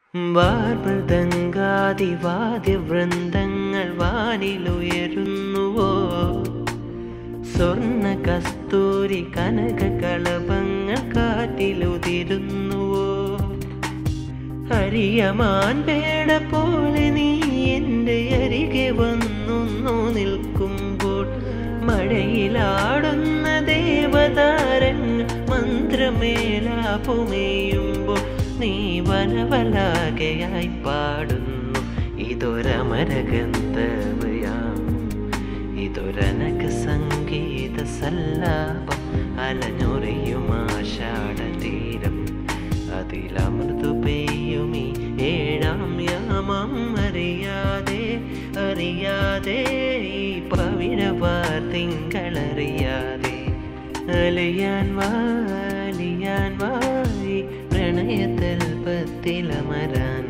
വാർമൃദംഗാതിവാദ്യവൃന്ദങ്ങൾ വാനിലുയരുന്നുവോ സ്വർണ്ണ കസ്തൂരി കനക കളഭങ്ങൾ കാറ്റിലുതിരുന്നുവോ ഹരിയമാൻ പേട പോലെ നീ എൻ്റെ അരികെ വന്നൊന്നു നിൽക്കുമ്പോൾ മഴയിലാടുന്ന ദേവതാരങ്ങൾ മന്ത്രമേലാപുമേയുമ്പോൾ നീ വനവലാകയായി പാടുന്നു ഇതൊരമരഗന്ധവയാം ഇതൊരനക സംഗീത സല്ലാപം അലഞ്ഞുറിയും തീരം അതിലമൃതു പെയ്യുമീ ഏഴാം യാമം അറിയാതെ അറിയാതെ ഈ പവിഴവാർ തിങ്കളറിയാതെ അലിയാൻ വാലിയാൻ വായി പ്രണയത്തിൽ പത്തിലമരാൻ